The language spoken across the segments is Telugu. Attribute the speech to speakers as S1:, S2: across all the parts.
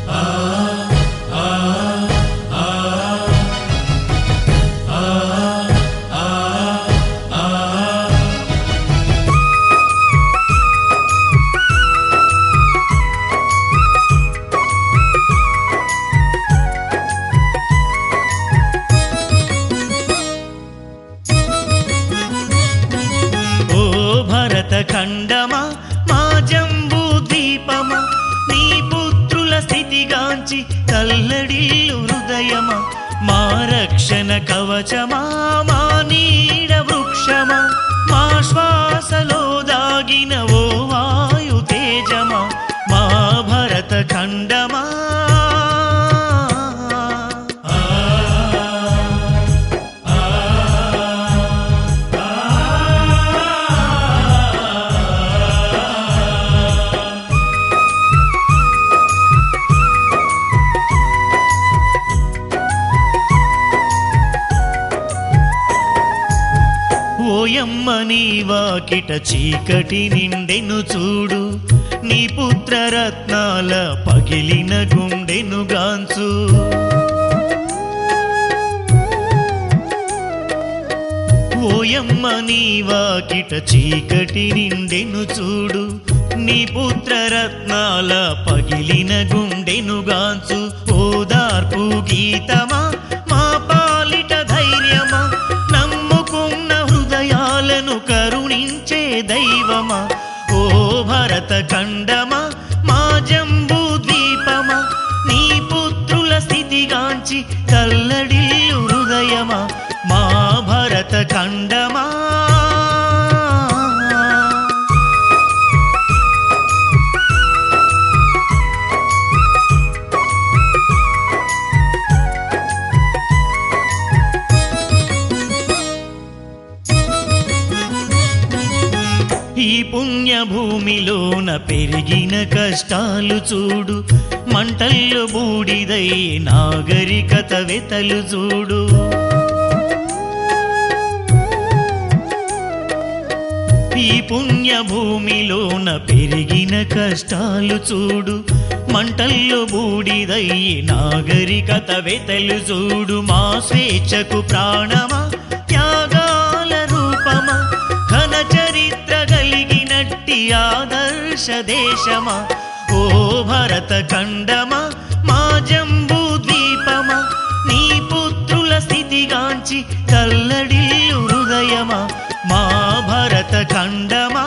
S1: ఓ భరత ఖండమా మా జంబూ ద్వీపమా నీ పుత్రుల స్థితిగాంచి తల్లడిల్లు హృదయమా మా రక్షణ కవచమా మా నీడ వృక్షమా మా శ్వాసలో దాగిన ఓ వాయు తేజమా మా భరత ఖండమా ఓయమ్మ నీ వాకిట చీకటి నిండెను చూడు నీ పుత్ర రత్నాల పగిలిన గుండెను గాంచు ఓయమ్మ నీ వాకిట చీకటి నిండెను చూడు నీ పుత్ర రత్నాల పగిలిన గుండెను గాంచు ఓదార్పు గీతమా మా పాలిట ధైర్యమా నమ్ముకున్న హృదయాలను కరుణించే దైవమా ఓ భరత ఖండమా మా జంబూ ద్వీపమా నీ పుత్రుల స్థితిగాంచి తల్లడిల్లు హృదయమా మా భరత ఖండమా ఈ పుణ్యభూమిలోన పెరిగిన కష్టాలు చూడు మంటల్లో బూడిదై నాగరికత వెతలు చూడు ఈ పుణ్యభూమిలోన పెరిగిన కష్టాలు చూడు మంటల్లో బూడిదై నాగరికత వెతలు చూడు మా స్వేచ్ఛకు ప్రాణమా త్యాగాల రూపమా ఘన చరిత్ర కలిగినట్టి ఆదర్శ దేశమా ఓ భరత ఖండమా మా జంబూ ద్వీపమా నీ పుత్రుల స్థితిగాంచి తల్లడిల్లు హృదయమా మా భరత ఖండమా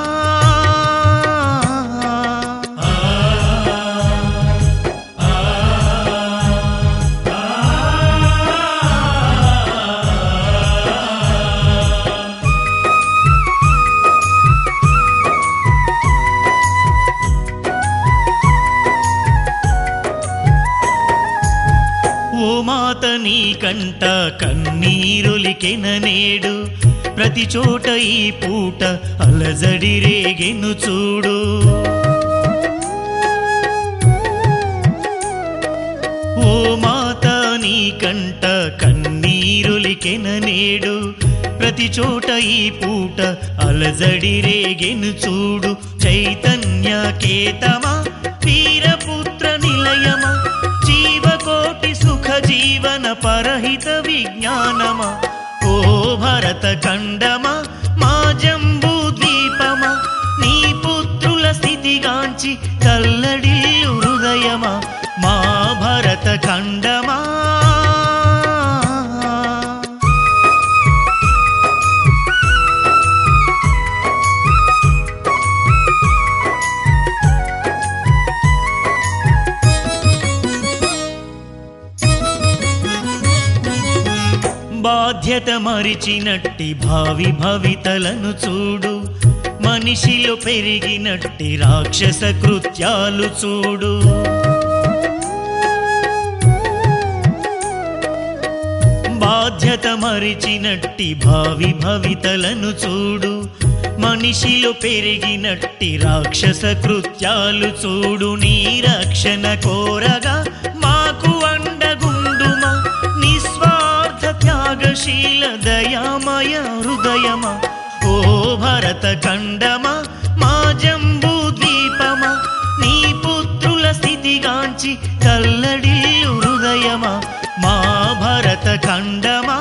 S1: ఓ మాత నీ కంట కన్నీరులికెన నేడు ప్రతి చోట ఈ పూట అలజడి రేగెను చూడు ఓ మాత నీ కంట కన్నీరులికెన నేడు ప్రతి చోట ఈ పూట అలజడి రేగెను చూడు చైతన్య కేతమా వీరపుత్ర నిలయమా జీవకోటి సుఖ జీవన పరహిత విజ్ఞానమా ఓ భరత ఖండమా మా జంబూ ద్వీపమా నీ పుత్రుల స్థితిగాంచి తల్లడిల్లు హృదయమా మా భరత ఖండమా బాధ్యత మరిచినట్టి భావి భవితలను చూడు మనిషిలో పెరిగినట్టి రాక్షస కృత్యాలు చూడు బాధ్యత మరిచినట్టి భావి భవితలను చూడు మనిషిలో పెరిగినట్టి రాక్షస కృత్యాలు చూడు నీ రక్షణ కోరగా మాకు అండగుండుమా నిస్వార్థ త్యాగశీల దయామయ హృదయమా ఓ భరత ఖండమా మా జంబూ ద్వీపమా నీ పుత్రుల స్థితి స్థితిగాంచి తల్లడిల్లు హృదయమా మా భరత ఖండమా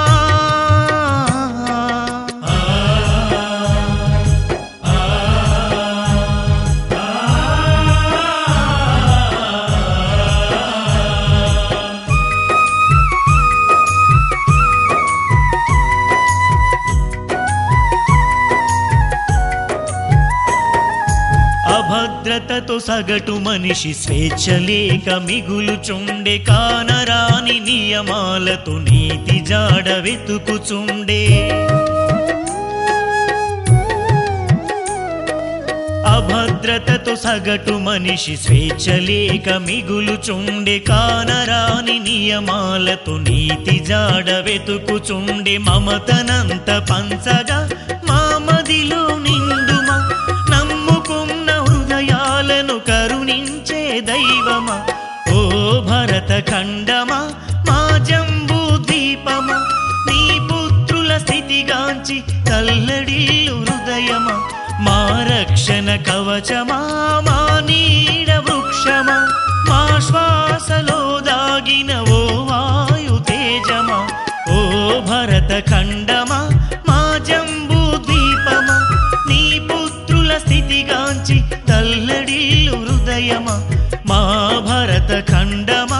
S1: అభద్రతతో సగటు మనిషి స్వేచ్ఛ లేక మిగులుచుండే కానరాని నియమాలతో నీతి జాడ వెతుకుచుండే అభద్రతతో సగటు మనిషి స్వేచ్ఛ లేక మిగులుచుండే కానరాని నియమాలతో నీతి జాడ వెతుకుచుండే మమతనంత పంచగా మా మదిలో నిండుమా నమ్ముకున్న హృదయాలను కరుణించే దైవమా ఓ భరత ఖండమా మా జంబూ దీపమా నీ పుత్రుల స్థితిగాంచి తల్లడిల్లు హృదయమా మా రక్షణ కవచమా మా నీడ వృక్షమా మా శ్వాసలో దాగిన ఓ వాయు తేజమా ఓ భరత ఖండమా మా జంబూ దీపమా నీ పుత్రుల స్థితిగాంచి తల్లడిల్లు హృదయమా మా భరత ఖండమా